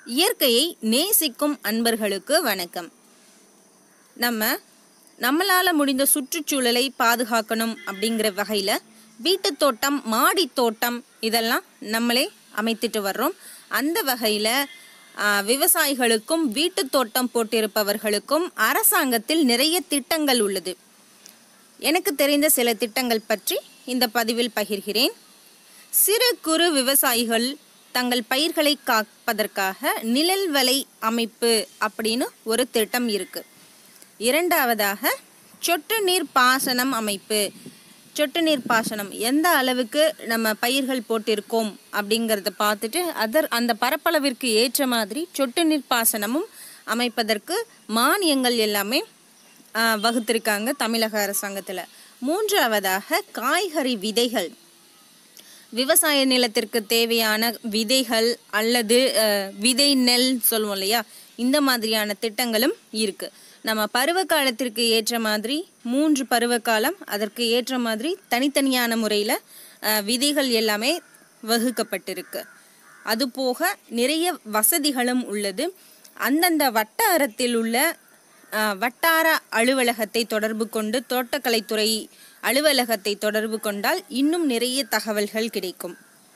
இயற்கையை நேசிக்கும் அன்பர்களுக்கு வணக்கம் நம்ம நம்மளால முடிந்த சுற்றுச்சூழலை பாதுகாக்கணும் அப்படிங்கிற வகையில் வீட்டு தோட்டம் மாடி தோட்டம் இதெல்லாம் நம்மளே அமைத்துட்டு வர்றோம் அந்த வகையில் விவசாயிகளுக்கும் வீட்டு தோட்டம் போட்டிருப்பவர்களுக்கும் அரசாங்கத்தில் நிறைய திட்டங்கள் உள்ளது எனக்கு தெரிந்த சில திட்டங்கள் பற்றி இந்த பதிவில் பகிர்கிறேன் சிறு குறு விவசாயிகள் தங்கள் பயிர்களை காப்பதற்காக நிழல் வலை அமைப்பு அப்படின்னு ஒரு திட்டம் இருக்கு இரண்டாவதாக சொட்டு நீர் பாசனம் அமைப்பு சொட்டு நீர் பாசனம் எந்த அளவுக்கு நம்ம பயிர்கள் போட்டிருக்கோம் அப்படிங்கிறத பார்த்துட்டு அதர் அந்த பரப்பளவிற்கு ஏற்ற மாதிரி சொட்டு நீர் பாசனமும் அமைப்பதற்கு மானியங்கள் எல்லாமே ஆ, வகுத்திருக்காங்க தமிழக அரசாங்கத்தில் மூன்றாவதாக காய்கறி விதைகள் விவசாய நிலத்திற்கு தேவையான விதைகள் அல்லது அஹ், விதை நெல் சொல்லுவோம் இல்லையா இந்த மாதிரியான திட்டங்களும் இருக்கு நம்ம பருவ காலத்திற்கு ஏற்ற மாதிரி மூன்று பருவ காலம் அதற்கு ஏற்ற மாதிரி தனித்தனியான முறையில் விதைகள் எல்லாமே வகுக்கப்பட்டிருக்கு அதுபோக நிறைய வசதிகளும் உள்ளது அந்தந்த வட்டாரத்தில் உள்ள அஹ், வட்டார அலுவலகத்தை தொடர்பு கொண்டு தோட்டக்கலைத்துறை அலுவலகத்தை தொடர்பு கொண்டால் இன்னும் நிறைய தகவல்கள் கிடைக்கும்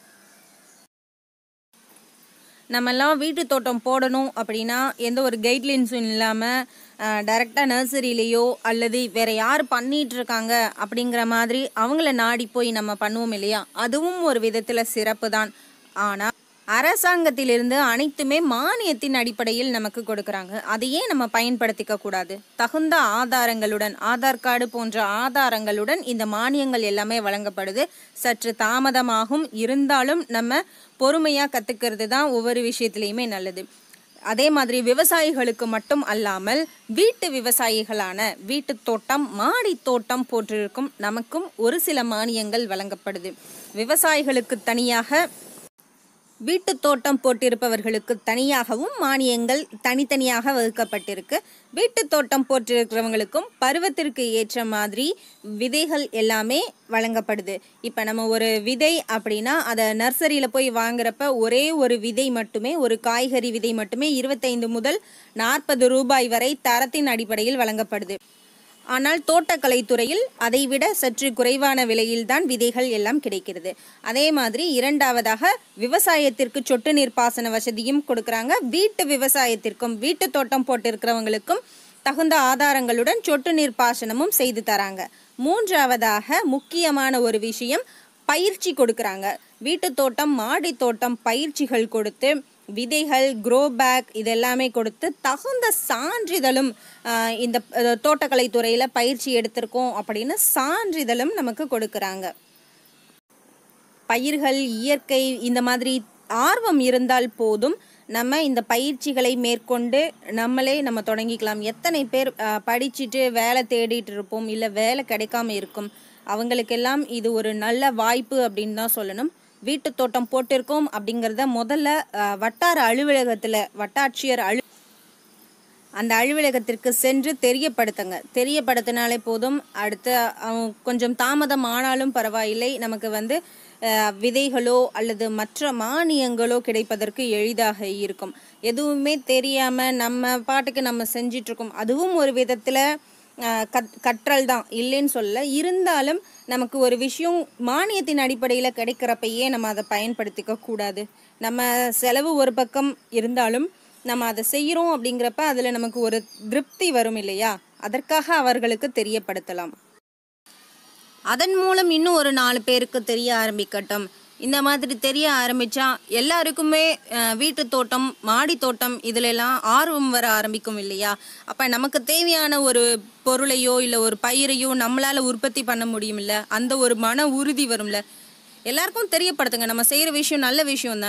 நம்மெல்லாம் வீட்டு தோட்டம் போடணும் அப்படின்னா எந்த ஒரு கைட்லைன்ஸும் இல்லாமல் டைரெக்டாக நர்சரியிலேயோ அல்லது வேற யார் பண்ணிட்டு இருக்காங்க அப்படிங்கிற மாதிரி அவங்கள நாடி போய் நம்ம பண்ணுவோம் இல்லையா அதுவும் ஒரு விதத்தில் சிறப்பு தான் ஆனால் அரசாங்கத்திலிருந்து அனைத்துமே மானியத்தின் அடிப்படையில் நமக்கு கொடுக்கறாங்க அதையே நம்ம பயன்படுத்திக்க கூடாது தகுந்த ஆதாரங்களுடன் ஆதார் கார்டு போன்ற ஆதாரங்களுடன் இந்த மானியங்கள் எல்லாமே வழங்கப்படுது சற்று தாமதமாகும் இருந்தாலும் நம்ம பொறுமையா கத்துக்கிறது தான் ஒவ்வொரு விஷயத்திலையுமே நல்லது அதே மாதிரி விவசாயிகளுக்கு மட்டும் அல்லாமல் வீட்டு விவசாயிகளான வீட்டு தோட்டம் மாடி தோட்டம் போற்றிருக்கும் நமக்கும் ஒரு சில மானியங்கள் வழங்கப்படுது விவசாயிகளுக்கு தனியாக வீட்டு தோட்டம் போட்டிருப்பவர்களுக்கு தனியாகவும் மானியங்கள் தனித்தனியாக வகுக்கப்பட்டிருக்கு வீட்டு தோட்டம் போட்டிருக்கிறவங்களுக்கும் பருவத்திற்கு ஏற்ற மாதிரி விதைகள் எல்லாமே வழங்கப்படுது இப்போ நம்ம ஒரு விதை அப்படின்னா அதை நர்சரியில் போய் வாங்குறப்ப ஒரே ஒரு விதை மட்டுமே ஒரு காய்கறி விதை மட்டுமே இருபத்தைந்து முதல் நாற்பது ரூபாய் வரை தரத்தின் அடிப்படையில் வழங்கப்படுது ஆனால் தோட்டக்கலைத்துறையில் அதைவிட சற்று குறைவான விலையில்தான் விதைகள் எல்லாம் கிடைக்கிறது அதே மாதிரி இரண்டாவதாக விவசாயத்திற்கு சொட்டு நீர் பாசன வசதியும் கொடுக்கறாங்க வீட்டு விவசாயத்திற்கும் வீட்டு தோட்டம் போட்டிருக்கிறவங்களுக்கும் தகுந்த ஆதாரங்களுடன் சொட்டு நீர் பாசனமும் செய்து தராங்க மூன்றாவதாக முக்கியமான ஒரு விஷயம் பயிற்சி கொடுக்கறாங்க வீட்டு தோட்டம் மாடி தோட்டம் பயிற்சிகள் கொடுத்து விதைகள் க்ரோ பேக் இதெல்லாமே கொடுத்து தகுந்த சான்றிதழும் ஆஹ், இந்த அஹ், தோட்டக்கலைத்துறையில் பயிற்சி எடுத்திருக்கோம் அப்படின்னு சான்றிதழும் நமக்கு கொடுக்கறாங்க பயிர்கள் இயற்கை இந்த மாதிரி ஆர்வம் இருந்தால் போதும் நம்ம இந்த பயிற்சிகளை மேற்கொண்டு நம்மளே நம்ம தொடங்கிக்கலாம் எத்தனை பேர் அஹ், படிச்சுட்டு வேலை தேடிட்டு இருப்போம் இல்லை வேலை கிடைக்காம இருக்கும் அவங்களுக்கெல்லாம் இது ஒரு நல்ல வாய்ப்பு அப்படின்னு தான் சொல்லணும் வீட்டு தோட்டம் போட்டிருக்கோம் அப்படிங்கிறத முதல்ல அஹ், வட்டார அலுவலகத்தில் வட்டாட்சியர் அலு அந்த அலுவலகத்திற்கு சென்று தெரியப்படுத்துங்க தெரியப்படுத்தினாலே போதும் அடுத்து அவங்க கொஞ்சம் தாமதம் ஆனாலும் பரவாயில்லை நமக்கு வந்து அஹ், விதைகளோ அல்லது மற்ற மானியங்களோ கிடைப்பதற்கு எளிதாக இருக்கும் எதுவுமே தெரியாம நம்ம பாட்டுக்கு நம்ம செஞ்சிட்டு இருக்கோம் அதுவும் ஒரு விதத்துல அஹ், கத் கற்றல் தான் இல்லைன்னு சொல்ல இருந்தாலும் நமக்கு ஒரு விஷயம் மானியத்தின் அடிப்படையில் கிடைக்கிறப்பயே நம்ம அதை பயன்படுத்திக்க கூடாது நம்ம செலவு ஒரு பக்கம் இருந்தாலும் நம்ம அதை செய்கிறோம் அப்படிங்கிறப்ப அதில் நமக்கு ஒரு திருப்தி வரும் இல்லையா அதற்காக அவர்களுக்கு தெரியப்படுத்தலாம் அதன் மூலம் இன்னும் ஒரு நாலு பேருக்கு தெரிய ஆரம்பிக்கட்டும் இந்த மாதிரி தெரிய ஆரம்பிச்சா எல்லாருக்குமே அஹ், வீட்டு தோட்டம் மாடி தோட்டம் இதுல எல்லாம் ஆர்வம் வர ஆரம்பிக்கும் இல்லையா அப்ப நமக்கு தேவையான ஒரு பொருளையோ இல்ல ஒரு பயிரையோ நம்மளால உற்பத்தி பண்ண முடியும்ல அந்த ஒரு மன உறுதி வரும்ல எல்லாருக்கும் தெரியப்படுத்துங்க நம்ம செய்யற விஷயம் நல்ல விஷயம் தான்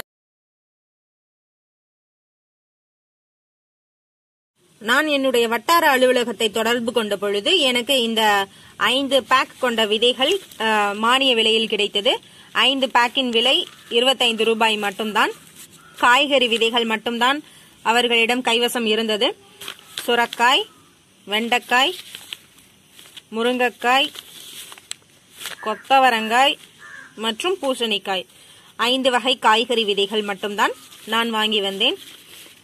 நான் என்னுடைய வட்டார அலுவலகத்தை தொடர்பு கொண்ட பொழுது எனக்கு இந்த ஐந்து பேக் கொண்ட விதைகள் அஹ், மானிய விலையில் கிடைத்தது ஐந்து பேக்கின் விலை இருபத்தைந்து ரூபாய் மட்டும்தான் காய்கறி விதைகள் மட்டும்தான் அவர்களிடம் கைவசம் இருந்தது சுரக்காய் வெண்டைக்காய் முருங்கைக்காய் கொத்தவரங்காய் மற்றும் பூசணிக்காய் ஐந்து வகை காய்கறி விதைகள் மட்டும்தான் நான் வாங்கி வந்தேன்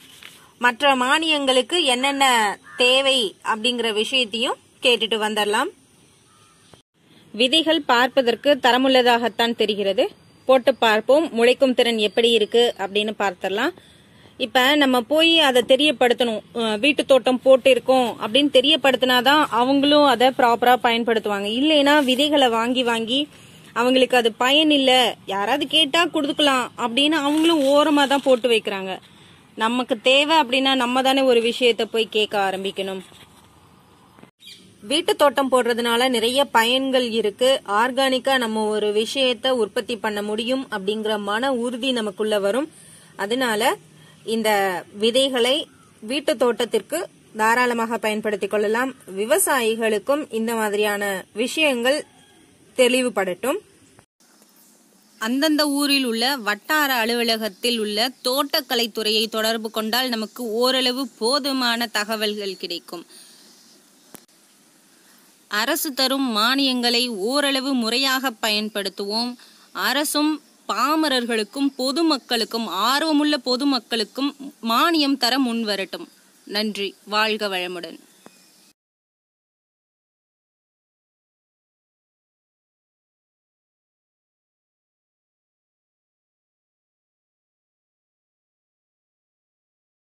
மற்ற மானியங்களுக்கு என்னென்ன தேவை அப்படிங்கிற விஷயத்தையும் கேட்டுட்டு வந்துடலாம் விதைகள் பார்ப்பதற்கு தரமுள்ளதாகத்தான் தெரிகிறது போட்டு பார்ப்போம் முளைக்கும் திறன் எப்படி இருக்கு அப்படின்னு பார்த்தரலாம் இப்ப நம்ம போய் அதை தெரியப்படுத்தணும் அஹ் வீட்டு தோட்டம் போட்டு இருக்கோம் அப்படின்னு தெரியப்படுத்தினாதான் அவங்களும் அதை ப்ராப்பரா பயன்படுத்துவாங்க இல்லைன்னா விதைகளை வாங்கி வாங்கி அவங்களுக்கு அது பயன் இல்ல யாராவது கேட்டா கொடுத்துக்கலாம் அப்படின்னு அவங்களும் ஓரமா தான் போட்டு வைக்கிறாங்க நமக்கு தேவை அப்படின்னா நம்ம தானே ஒரு விஷயத்த போய் கேட்க ஆரம்பிக்கணும் வீட்டு தோட்டம் போடுறதுனால நிறைய பயன்கள் இருக்கு ஆர்கானிக்கா நம்ம ஒரு விஷயத்த உற்பத்தி பண்ண முடியும் அப்படிங்கிற மன உறுதி நமக்குள்ள வரும் அதனால இந்த விதைகளை வீட்டு தோட்டத்திற்கு தாராளமாக பயன்படுத்திக் கொள்ளலாம் விவசாயிகளுக்கும் இந்த மாதிரியான விஷயங்கள் தெளிவுபடட்டும் அந்தந்த ஊரில் உள்ள வட்டார அலுவலகத்தில் உள்ள தோட்டக்கலைத்துறையை தொடர்பு கொண்டால் நமக்கு ஓரளவு போதுமான தகவல்கள் கிடைக்கும் அரசு தரும் மானியங்களை ஓரளவு முறையாக பயன்படுத்துவோம் அரசும் பாமரர்களுக்கும் பொதுமக்களுக்கும் ஆர்வமுள்ள பொதுமக்களுக்கும் மானியம் தர முன்வரட்டும் நன்றி வாழ்க வளமுடன்